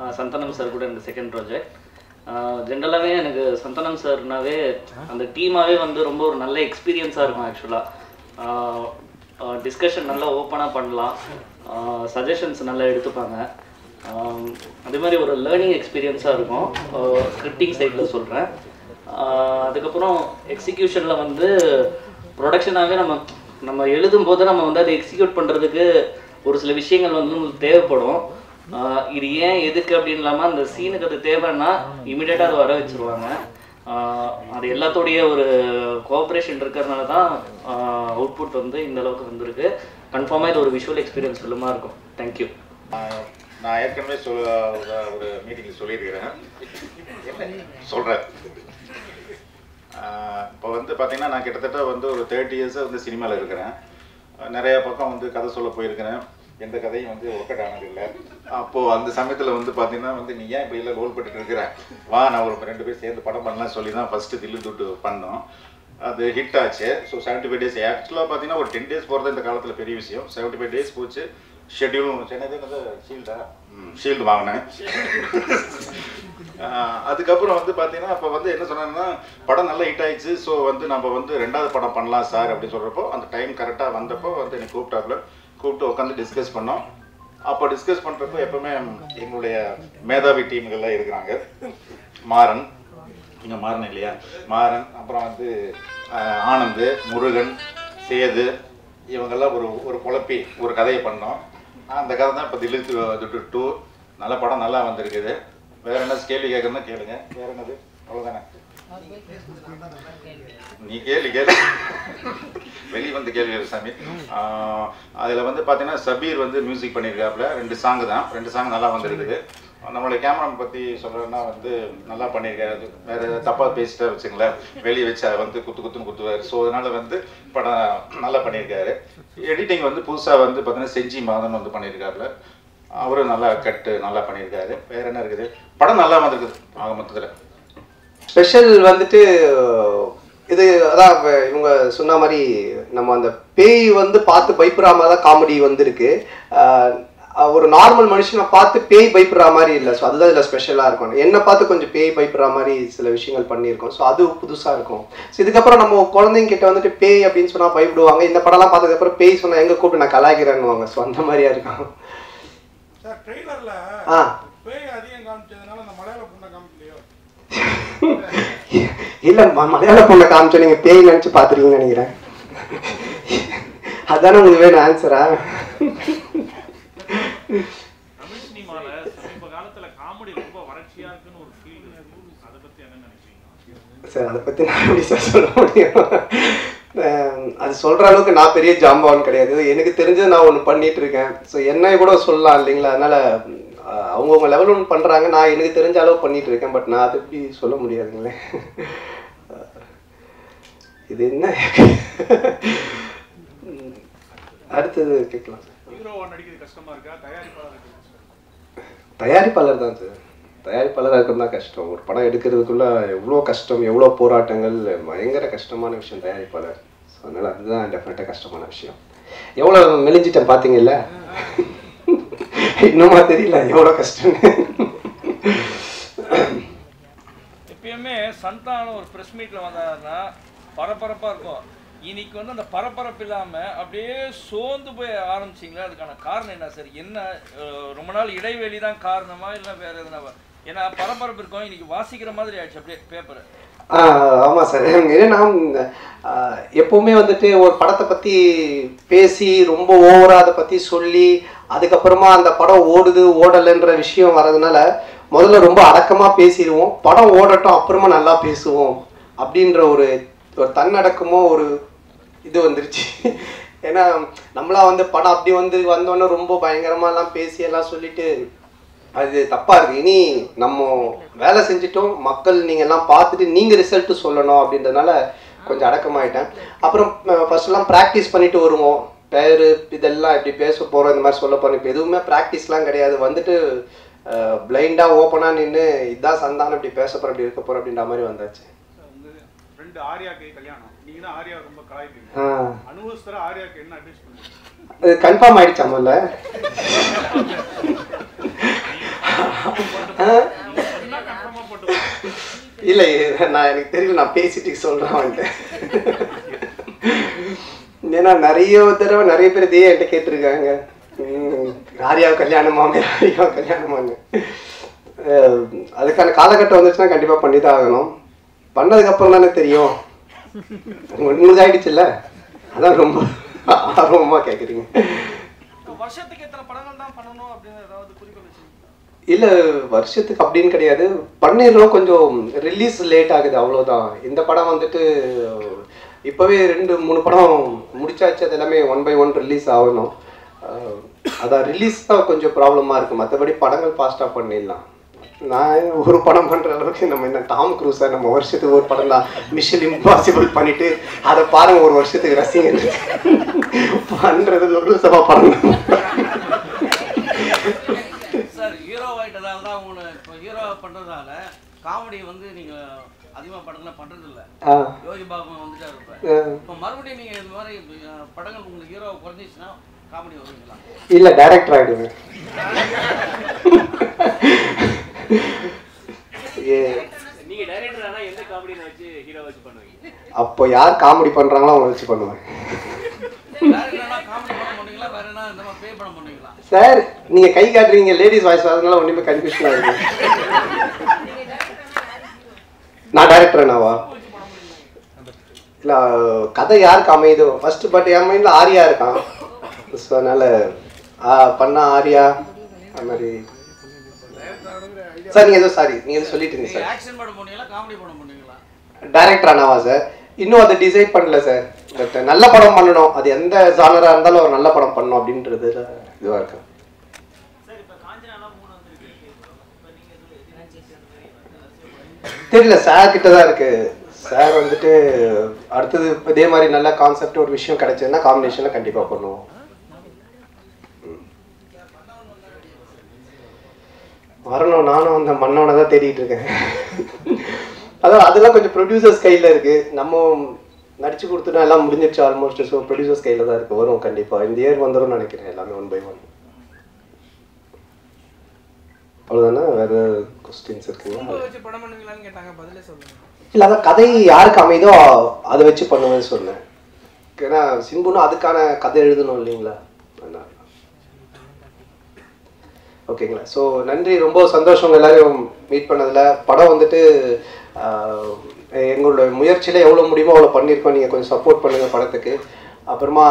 Santhanam sir கூட எனக்கு second project ஜென்ரலாகவே எனக்கு சந்தானம் சார்னாவே அந்த டீமாகவே வந்து ரொம்ப ஒரு நல்ல எக்ஸ்பீரியன்ஸாக இருக்கும் ஆக்சுவலாக டிஸ்கஷன் நல்லா ஓப்பனாக பண்ணலாம் சஜஷன்ஸ் நல்லா எடுத்துப்பாங்க ஆம், அதே மாதிரி ஒரு லேர்னிங் எக்ஸ்பீரியன்ஸாக இருக்கும் ஸ்கிரிப்டிங் சைடில் சொல்கிறேன் அதுக்கப்புறம் எக்ஸிக்யூஷனில் வந்து ப்ரொடக்ஷனாகவே நம்ம நம்ம எழுதும் போது நம்ம வந்து அதை எக்ஸிக்யூட் பண்ணுறதுக்கு ஒரு சில விஷயங்கள் வந்து நம்மளுக்கு தேவைப்படும் ஆஹ் இது ஏன் எதுக்கு அப்படின்னு இல்லாமல் அந்த சீனுக்கு அது தேவைன்னா இமிடியேட்டாக அதை வர வச்சிருவாங்க ஆஹ் அது எல்லாத்தோடைய ஒரு கோஆப்ரேஷன் இருக்கிறதுனால தான் அவுட்புட் வந்து இந்த அளவுக்கு வந்திருக்கு கன்ஃபார்மாக இது ஒரு விஷுவல் எக்ஸ்பீரியன்ஸ் ஃபிலிமாக இருக்கும் தேங்க்யூ ஆஹ் நான் ஏற்கனவே சொல் ஒரு மீட்டிங்கில் சொல்லியிருக்கிறேன் சொல்கிறேன் இப்போ வந்து பார்த்தீங்கன்னா நான் கிட்டத்தட்ட வந்து ஒரு தேர்ட்டி இயர்ஸாக வந்து சினிமாவில் இருக்கிறேன் ஆஹ் நிறைய பக்கம் வந்து கதை சொல்ல போயிருக்கிறேன் எந்த கதையும் வந்து ஒர்க்கட் ஆனதில்லை அப்போது அந்த சமயத்தில் வந்து பார்த்தீங்கன்னா வந்து நீ ஏன் இப்படி இல்லை ரோல் பண்ணிட்டு இருக்கிற வா நான் ஒரு ரெண்டு பேர் சேர்ந்து படம் பண்ணலாம் சொல்லி தான் ஃபஸ்ட்டு தில்லு துட்டு பண்ணோம் அது ஹிட் ஆச்சு ஸோ செவன்ட்டி ஃபைவ் டேஸ் ஆக்சுவலாக பார்த்தீங்கன்னா ஒரு டென் டேஸ் போகிறது இந்த காலத்தில் பெரிய விஷயம் செவன்ட்டி ஃபைவ் டேஸ் போச்சு ஷெட்யூலும் சென்னை வந்து ஷீல்டா ஷீல்டு வாங்கினேன் ஆஹ் அதுக்கப்புறம் வந்து பார்த்தீங்கன்னா அப்போ வந்து என்ன சொன்னாங்கன்னா படம் நல்லா ஹிட் ஆயிடுச்சு ஸோ வந்து நம்ம வந்து ரெண்டாவது படம் பண்ணலாம் சார் அப்படின்னு சொல்கிறப்போ அந்த டைம் கரெக்டாக வந்தப்போ வந்து என்னை கூப்பிட்டாப்புல கூப்பிட்டு உட்காந்து டிஸ்கஸ் பண்ணோம் அப்போ டிஸ்கஸ் பண்ணுறப்போ எப்பவுமே எங்களுடைய மேதாவி டீம்கள்லாம் இருக்கிறாங்க மாறன் இங்கே மாறன் இல்லையா மாறன் அப்புறம் வந்து ஆஹ் ஆனந்த் முருகன் சேது இவங்கெல்லாம் ஒரு ஒரு குழப்பி ஒரு கதையை பண்ணோம் அந்த கதை தான் இப்போ தில்லு துட்டு டூ நல்ல படம் நல்லா வந்திருக்குது வேற என்ன கேள்வி கேட்கணும்னா கேளுங்க வேற என்னது அவ்வளோதானே நீ கேள்வி கேளு வெளியே வந்து கேள்வி கேளு சாமி ஆஹ் அதுல வந்து பார்த்தீங்கன்னா சபீர் வந்து மியூசிக் பண்ணியிருக்காப்புல ரெண்டு சாங் தான் ரெண்டு சாங் நல்லா வந்திருக்குது நம்மளுடைய கேமரா பற்றி சொல்கிறேன்னா வந்து நல்லா பண்ணியிருக்காரு அது வேறு ஏதாவது தப்பாக பேசிட்டா வச்சுங்களேன் வெளியே வச்சு அதை வந்து குத்து குத்துன்னு குத்துவார் ஸோ அதனால வந்து படம் நல்லா பண்ணியிருக்காரு எடிட்டிங் வந்து புதுசாக வந்து பார்த்தீங்கன்னா செஞ்சி மாதன் வந்து பண்ணியிருக்காப்புல அவரும் நல்லா கட்டு நல்லா பண்ணியிருக்காரு வேற என்ன இருக்குது படம் நல்லா வந்திருக்குது ஆக மொத்தத்தில் ஸ்பெஷல் வந்துட்டு இது அதான் இப்ப இவங்க சொன்ன மாதிரி நம்ம அந்த பேய் வந்து பார்த்து பயப்படுற மாதிரி தான் காமெடி வந்திருக்கு ஆஹ் ஒரு நார்மல் மனுஷனை பார்த்து பேய் பயப்படுற மாதிரி இல்லை ஸோ அதுதான் இதில் ஸ்பெஷலாக இருக்கும் என்னை பார்த்து கொஞ்சம் பேய் பயப்படுற மாதிரி சில விஷயங்கள் பண்ணியிருக்கோம் ஸோ அது புதுசாக இருக்கும் ஸோ இதுக்கப்புறம் நம்ம குழந்தைங்க கிட்ட வந்துட்டு பேய் அப்படின்னு சொன்னால் பயப்படுவாங்க இந்த படம்லாம் பார்த்ததுக்கப்புறம் பேய் சொன்னால் எங்கே கூப்பிட்டு நான் கலாய்க்கிறேன்னுவாங்க ஸோ அந்த மாதிரியா இருக்கும் சார் ட்ரெய்லர்ல ஆ பேய் அதிகம் காமிச்சதுனால அந்த மலையாள பொண்ணை காமிக்கலையோ இல்ல ம- மலையாள பொண்ணை காமிச்சோம் நீங்க பேய் நினைச்சு பாத்துருக்கீங்கன்னு நினைக்கிறேன் அதானே உங்களுக்கு வேணும் ஆன்சரா தமிழ் சினிமால சமீப காலத்துல காமெடி ரொம்ப வறட்சியா இருக்குன்னு ஒரு ஃபீல் அதை பத்தி என்ன நினைக்கிறீங்க சார் அதை பத்தி நான் எப்படி சார் சொல்ல முடியும் அஹ் அது சொல்ற அளவுக்கு நான் பெரிய ஜாம்பவான் கிடையாது எனக்கு தெரிஞ்சது நான் ஒன்று பண்ணிட்டு இருக்கேன் ஸோ என்னை கூட சொல்லலாம் இல்லைங்களா அதனால அஹ் அவங்கவுங்க லெவல் ஒன்று பண்றாங்க நான் எனக்கு தெரிஞ்ச அளவு பண்ணிட்டு இருக்கேன் பட் நான் அதை எப்படி சொல்ல முடியாதுங்களே இது என்ன உம், அடுத்தது கேட்கலாம் சார் ஹீரோவா நடிக்கிறது கஷ்டமா இருக்கா தயாரிப்பாளர் நடிக்கிறது கஷ்டமா இருக்கா? தயாரிப்பாளர் தான் சார் தயாரிப்பாளராக இருக்கிறது தான் கஷ்டம் ஒரு படம் எடுக்கிறதுக்குள்ள எவ்வளோ கஷ்டம் எவ்வளோ போராட்டங்கள் பயங்கர கஷ்டமான விஷயம் தயாரிப்பாளர் ஸோ அதனால் அதுதான் டெஃபினட்டாக கஷ்டமான விஷயம் எவ்வளோ மெலிஞ்சிட்டேன் பார்த்தீங்கல்ல இன்னுமா தெரியல எவ்வளோ கஷ்டம்னு எப்பயுமே சந்தானம் ஒரு ப்ரெஸ் மீட்டில் வந்தாருன்னா பரபரப்பாக இருக்கும் இன்னைக்கு வந்து அந்த பரபரப்பு இல்லாமல் அப்படியே சோர்ந்து போய் ஆரம்பிச்சிங்களா அதுக்கான காரணம் என்ன சார் என்ன அஹ், ரொம்ப நாள் இடைவெளி தான் காரணமா இல்லை வேற எதுனா ஏன்னா பரபரப்பு இருக்கும் இன்னைக்கு வாசிக்கிற மாதிரி ஆயிடுச்சு அப்படியே பேப்பர் ஆமாம் சார் ஏன்னா ஆஹ், எப்பவுமே வந்துட்டு ஒரு படத்தை பற்றி பேசி ரொம்ப ஓவராக அதை பற்றி சொல்லி அதுக்கப்புறமா அந்த படம் ஓடுது ஓடலைன்ற விஷயம் வர்றதுனால முதல்ல ரொம்ப அடக்கமாக பேசிடுவோம் படம் ஓடட்டும் அப்புறமா நல்லா பேசுவோம் அப்படின்ற ஒரு ஒரு தன்னடக்கமோ ஒரு இது வந்துருச்சு ஏன்னா நம்மளா வந்து படம் அப்படி வந்து வந்தோடனே ரொம்ப பயங்கரமாலாம் பேசி எல்லாம் சொல்லிட்டு அது தப்பா இருக்கு இனி நம்ம வேலை செஞ்சுட்டோம் மக்கள் நீங்க எல்லாம் பார்த்துட்டு நீங்க ரிசல்ட் சொல்லணும் அப்படின்றதுனால கொஞ்சம் அடக்கமாயிட்டேன் அப்புறம் ஃபர்ஸ்ட் எல்லாம் ப்ராக்டிஸ் பண்ணிட்டு வருவோம் பேரு இதெல்லாம் இப்படி பேச போறோம் இந்த மாதிரி சொல்ல போறோம் இப்போ எதுவுமே ப்ராக்டிஸ்லாம் கிடையாது வந்துட்டு பிளைண்டா ஓப்பனா நின்று இதான் சந்தானம் இப்படி பேச போறோம் இப்படி இருக்க போறோம் அப்படின்ற மாதிரி வந்தாச்சு உங்க ஃப்ரெண்டு ஆர்யாக்கு கல்யாணம் நீங்க தான் ஆர்யா ரொம்ப கலாய்ப்பீங்க ஆ. அனுபவஸ்தர ஆர்யாக்கு என்ன அட்வைஸ் பண்ணுவீங்க அது கன்ஃபார்ம் ஆயிடுச்சா முதல்ல சொன்னா கன்ஃபார்மா போட்டு இல்லை நான் எனக்கு தெரியல நான் பேசிட்டு சொல்கிறேன் வந்துட்டு ஏன்னா நிறைய தடவை நிறைய பேர் இதே என்கிட்ட கேட்டிருக்காங்க ம், ஆரியாவை கல்யாணமாமே ஆரியாவை கல்யாணமான்னு அஹ், அதுக்கான காலகட்டம் வந்துச்சுன்னா கண்டிப்பாக பண்ணி தான் ஆகணும் பண்ணதுக்கப்புறம் தானே தெரியும் உங்களுக்கு ஆயிடுச்சுல்ல அதான் ரொம்ப ஆர்வமாக கேட்குறீங்க வருஷத்துக்கு எத்தனை படங்கள் தான் பண்ணணும் அப்படின்னு ஏதாவது குறிப்பு வச்சிருக்கீங்களா இல்லை வருஷத்துக்கு அப்படின்னு கிடையாது பண்ணிடுறோம் கொஞ்சம் ரிலீஸ் லேட் ஆகுது அவ்வளோதான் இந்த படம் வந்துட்டு இப்போவே ரெண்டு மூணு படம் முடிச்சாச்சு அது எல்லாமே ஒன் பை ஒன் ரிலீஸ் ஆகணும் அஹ், அதான் ரிலீஸ் தான் கொஞ்சம் ப்ராப்ளமாக இருக்குது மற்றபடி படங்கள் ஃபாஸ்ட்டாக பண்ணிடலாம் நான் ஒரு படம் பண்ணுற அளவுக்கு நம்ம என்ன டாம் க்ரூஸா நம்ம வருஷத்துக்கு ஒரு படம் தான் மிஷன் இம்பாசிபிள் பண்ணிட்டு அதை பாருங்க ஒரு வருஷத்துக்கு ரசிகன் பண்ணுறது லொல்லசமாக பண்ணணும் சார் ஹீரோ ஆயிட்டதால தான் உங்களை இப்போ ஹீரோ பண்றதால காமெடி வந்து நீங்க அதிகமா படத்துல பண்றது இல்ல ஆ யோகி பாபு வந்துட்டாரு இப்ப ஆ. இப்போ மறுபடியும் நீங்க இந்த மாதிரி அஹ், படங்கள் உங்களுக்கு ஹீரோ குறைஞ்சிச்சுன்னா காமெடி வருவீங்களா இல்ல டைரக்டர் ஆயிடுவேன் ஏ- நீங்க டைரக்டர் ஆனா எந்த காமெடியை வச்சு ஹீரோ வச்சு பண்ணுவீங்க அப்போ யார் காமெடி பண்றாங்களோ அவங்க வச்சு பண்ணுவேன் வேற என்னன்னா காமெடி படம் பண்ணுவீங்களா வேற என்ன இந்த மாதிரி பே படம் பண்ணுவீங்களா சார் நீங்க கை காட்டுறீங்க லேடிஸ் வாய்ஸ் அதனால ஒண்ணுமே கன்ஃபியூஷனா இருக்கு நான் டைரக்டர் நாவா இல்ல கதை யாருக்கு அமையுதோ ஃபர்ஸ்ட் பட் என் மைண்ட்ல ஆரியா இருக்கான் ஸோ அதனால ஆ, பண்ணா ஆரியா அது மாதிரி சார் நீங்க ஏதோ சாரி நீங்க ஏதோ சொல்லிட்டு இருந்தீங்க நீங்க சார் ஆக்ஷன் படம் பண்ணுவீங்களா காமெடி படம் பண்ணுவீங்களா டைரக்டர் ஆனாவா சார் இன்னும் அதை டிசைட் பண்ணல சார் பட் நல்ல படம் பண்ணணும் அது எந்த ஜானரா இருந்தாலும் ஒரு நல்ல படம் பண்ணணும் அப்படின்றது இதுவா இருக்கு தெரியல சார் கிட்ட தான் இருக்கு சார் வந்துட்டு அடுத்தது இதே மாதிரி நல்ல கான்செப்ட் ஒரு விஷயம் கிடைச்சதுன்னா காம்பினேஷன்ல கண்டிப்பா பண்ணுவோம் ம். வரணும் நானும் அந்த மண்ணோட தான் தேடிட்டு இருக்கேன் அதான் அதெல்லாம் கொஞ்சம் ப்ரொடியூசர்ஸ் கையில் இருக்கு நம்ம நடிச்சு கொடுத்துட்டா எல்லாம் முடிஞ்சிருச்சு ஆல்மோஸ்ட் ஸோ ப்ரொடியூசர்ஸ் கையில் தான் இருக்கு வரும் கண்டிப்பாக இந்த இயர் வந்துடும் நினைக்கிறேன் எல்லாமே ஒன் பை ஒன் அவ்வளோதானே வேற கொஸ்டின்ஸ் இருக்குங்களா வச்சு படம் பண்ணுவீங்களான்னு கேட்டாங்க பதிலே சொல்லுங்க இல்லை அதான் கதை யாருக்கு அமைதோ அதை வச்சு பண்ணுவேன்னு சொன்னேன் ஏன்னா சிம்புன்னு அதுக்கான கதை எழுதணும் இல்லைங்களா அதனால ஓகேங்களா ஸோ நன்றி ரொம்ப சந்தோஷம் உங்க எல்லாரையும் மீட் பண்ணதில் படம் வந்துட்டு ஆஹ், எங்களோட முயற்சியில் எவ்வளோ முடியுமோ அவ்வளோ பண்ணியிருக்கோம் நீங்கள் கொஞ்சம் சப்போர்ட் பண்ணுங்கள் படத்துக்கு அப்புறமா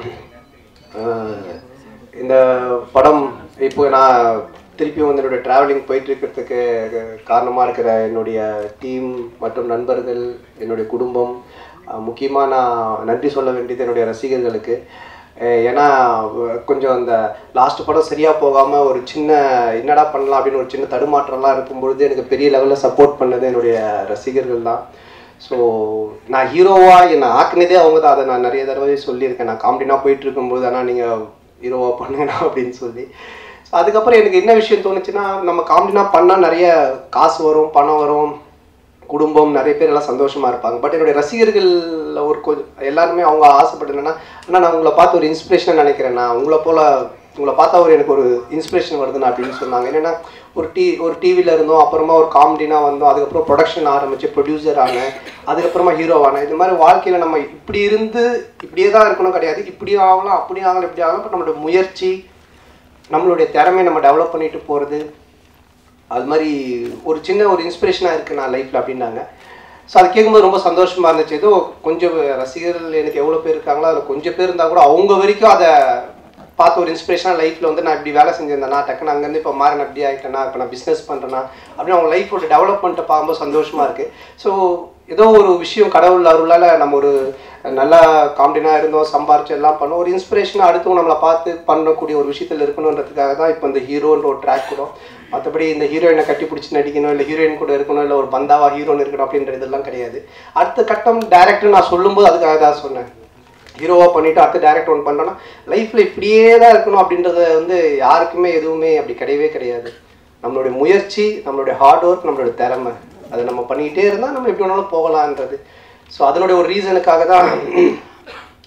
ஆஹ், இந்த படம் இப்போ நான் திருப்பியும் வந்து என்னுடைய ட்ராவலிங் போயிட்டு இருக்கிறதுக்கு காரணமாக இருக்கிற என்னுடைய டீம் மற்றும் நண்பர்கள் என்னுடைய குடும்பம் முக்கியமாக நான் நன்றி சொல்ல வேண்டியது என்னுடைய ரசிகர்களுக்கு அஹ் ஏன்னா வ- கொஞ்சம் அந்த லாஸ்ட் படம் சரியாக போகாமல் ஒரு சின்ன என்னடா பண்ணலாம் அப்படின்னு ஒரு சின்ன தடுமாற்றம்லாம் இருக்கும்பொழுது எனக்கு பெரிய லெவலில் சப்போர்ட் பண்ணது என்னுடைய ரசிகர்கள் தான் ஸோ நான் ஹீரோவாக என்னை ஆக்குனதே அவங்க தான் அதை நான் நிறைய தடவை சொல்லியிருக்கேன் நான் காமெடினா போயிட்டு இருக்கும்போது ஆனால் நீங்கள் ஹீரோவாக பண்ணுங்கண்ணா அப்படின்னு சொல்லி ஸோ அதுக்கப்புறம் எனக்கு என்ன விஷயம் தோணுச்சுன்னா நம்ம காமெடினா பண்ணால் நிறைய காசு வரும் பணம் வரும் குடும்பம் நிறைய பேர் எல்லாம் சந்தோஷமா இருப்பாங்க பட் என்னுடைய ரசிகர்கள் ஒரு கொஞ்சம் எல்லாருமே அவங்க ஆசைப்பட்டு என்னன்னா அண்ணா நான் உங்களை பார்த்து ஒரு இன்ஸ்பிரேஷன் நினைக்கிறேன் நான் உங்களை போல உங்களை பார்த்தா ஒரு எனக்கு ஒரு இன்ஸ்பிரேஷன் வருதுண்ணா அப்படின்னு சொன்னாங்க என்னன்னா ஒரு டி ஒரு டிவியில் இருந்தோம் அப்புறமா ஒரு காமெடினா வந்தோம் அதுக்கப்புறம் ப்ரொடக்ஷன் ஆரம்பிச்சு ப்ரொடியூசர் ஆனேன் அதுக்கப்புறமா ஹீரோ ஆனேன் இது மாதிரி வாழ்க்கையில் நம்ம இப்படி இருந்து இப்படியே தான் இருக்கணும் கிடையாது இப்படியும் ஆகலாம் அப்படியும் ஆகலாம் இப்படி ஆகலாம் பட் நம்மளோட முயற்சி நம்மளுடைய திறமையை நம்ம டெவலப் பண்ணிட்டு போகிறது அது மாதிரி ஒரு சின்ன ஒரு இன்ஸ்பிரேஷனாக இருக்குது நான் லைஃப்பில் அப்படின்னாங்க ஸோ அதை கேட்கும்போது ரொம்ப சந்தோஷமாக இருந்துச்சு ஏதோ கொஞ்சம் ரசிகர்கள் எனக்கு எவ்வளோ பேர் இருக்காங்களோ அதில் கொஞ்சம் பேர் இருந்தால் கூட அவங்க வரைக்கும் அதை பார்த்து ஒரு இன்ஸ்பிரேஷனாக லைஃப்பில் வந்து நான் இப்படி வேலை செஞ்சிருந்தேன்னா டக்குன்னு அங்கேருந்து இப்போ மாறின அப்படி ஆகிட்டேனா இப்போ நான் பிஸ்னஸ் பண்ணுறேன்னா அப்படின்னு அவங்க லைஃபோட டெவலப்மெண்ட்டை பார்க்கும்போது சந்தோஷமாக இருக்குது ஸோ ஏதோ ஒரு விஷயம் கடவுள் அருளால் நம்ம ஒரு நல்லா காமெடினாக இருந்தோம் சம்பாரிச்சு எல்லாம் பண்ணோம் ஒரு இன்ஸ்பிரேஷனாக அடுத்தவங்க நம்மளை பார்த்து பண்ணக்கூடிய ஒரு விஷயத்தில் இருக்கணுன்றதுக்காக தான் இப்போ இந்த ஹீரோன்ற ஒரு ட்ராக் கூட மற்றபடி இந்த ஹீரோயினை கட்டி பிடிச்சி நடிக்கணும் இல்லை ஹீரோயின் கூட இருக்கணும் இல்லை ஒரு பந்தாவா ஹீரோன்னு இருக்கணும் அப்படின்ற இதெல்லாம் கிடையாது அடுத்த கட்டம் டேரக்டர் நான் சொல்லும்போது அதுக்காக தான் சொன்னேன் ஹீரோவாக பண்ணிட்டு அடுத்த டேரக்டர் ஒன்று பண்ணோன்னா லைஃப்பில் இப்படியே தான் இருக்கணும் அப்படின்றத வந்து யாருக்குமே எதுவுமே அப்படி கிடையவே கிடையாது நம்மளுடைய முயற்சி நம்மளுடைய ஹார்ட் ஒர்க் நம்மளுடைய திறமை அதை நம்ம பண்ணிக்கிட்டே இருந்தால் நம்ம எப்படி வேணாலும் போகலான்றது ஸோ அதனுடைய ஒரு ரீசனுக்காக தான்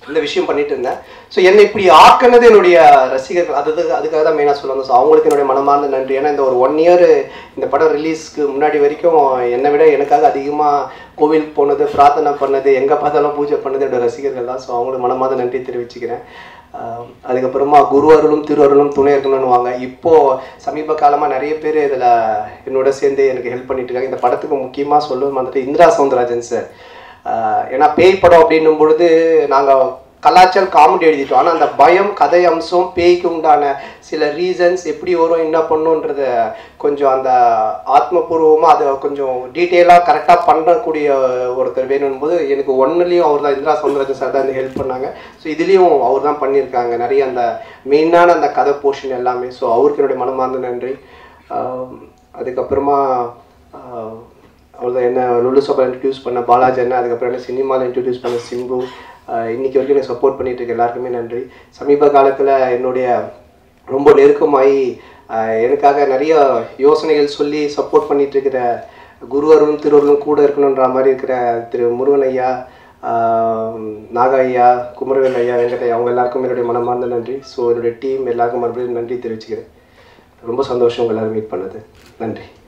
இந்த விஷயம் பண்ணிட்டு இருந்தேன் ஸோ என்னை இப்படி ஆக்கினது என்னுடைய ரசிகர்கள் அது அது- அதுக்காக தான் மெயினாக சொல்லுவாங்க ஸோ அவங்களுக்கு என்னுடைய மனமார்ந்த நன்றி ஏன்னா இந்த ஒரு ஒன் இயர் இந்த படம் ரிலீஸ்க்கு முன்னாடி வரைக்கும் என்னை விட எனக்காக அதிகமாக கோவிலுக்கு போனது பிரார்த்தனை பண்ணது எங்கே பார்த்தாலும் பூஜை பண்ணது என்னோட ரசிகர்கள் தான் ஸோ அவங்களுக்கு மனமார்ந்த நன்றி தெரிவிச்சுக்கிறேன் ஆஹ் அதுக்கப்புறமா குரு அருளும் திரு அருளும் துணை இருக்கணும்னு வாங்க இப்போ சமீப காலமாக நிறைய பேர் இதில் என்னோட சேர்ந்து எனக்கு ஹெல்ப் பண்ணிட்டு இருக்காங்க இந்த படத்துக்கு முக்கியமாக சொல்லுவது வந்துட்டு இந்திரா சவுந்தரராஜன் சார் ஆஹ் ஏன்னா பேய் படம் அப்படின்னும் பொழுது நாங்கள் கலாச்சார காமெடி எழுதிட்டோம் ஆனால் அந்த பயம் கதை அம்சம் பேய்க்கு உண்டான சில ரீசன்ஸ் எப்படி வரும் என்ன பண்ணுன்றத கொஞ்சம் அந்த ஆத்மபூர்வமாக அதை கொஞ்சம் டீட்டெயிலாக கரெக்டாக பண்ணக்கூடிய ஒருத்தர் வேணும் போது எனக்கு ஒன்றுலேயும் அவர் தான் இந்திரா சவுந்தரராஜன் சார் தான் ஹெல்ப் பண்ணாங்க ஸோ இதுலேயும் அவர் தான் பண்ணியிருக்காங்க நிறைய அந்த மெயினான அந்த கதை போர்ஷன் எல்லாமே ஸோ அவருக்கு என்னுடைய மனமார்ந்த நன்றி ஆஹ் அதுக்கப்புறமா ஆஹ் அவ்வளோதான் என்ன லுல்லு சோப்பா இன்ட்ரடியூஸ் பண்ண பாலாஜி அண்ணா அதுக்கப்புறம் என்ன சினிமாவில் இன்ட்ரடியூஸ் பண்ண சிம்பு ஆஹ் இன்னைக்கு வரைக்கும் எனக்கு சப்போர்ட் பண்ணிட்டு இருக்க எல்லாருக்குமே நன்றி சமீப காலத்தில் என்னுடைய ரொம்ப நெருக்கமாகி ஆஹ் எனக்காக நிறைய யோசனைகள் சொல்லி சப்போர்ட் பண்ணிட்டு இருக்கிற குருவரும் திருவருளும் கூட இருக்கணுன்ற மாதிரி இருக்கிற திரு முருகன் ஐயா ஆஹ் நாக ஐயா குமரவேல் ஐயா வெங்கடையா அவங்க எல்லாருக்கும் என்னுடைய மனமார்ந்த நன்றி ஸோ என்னுடைய டீம் எல்லாருக்கும் மறுபடியும் நன்றி தெரிவிச்சுக்கிறேன் ரொம்ப சந்தோஷம் உங்க எல்லாரும் மீட் பண்ணது நன்றி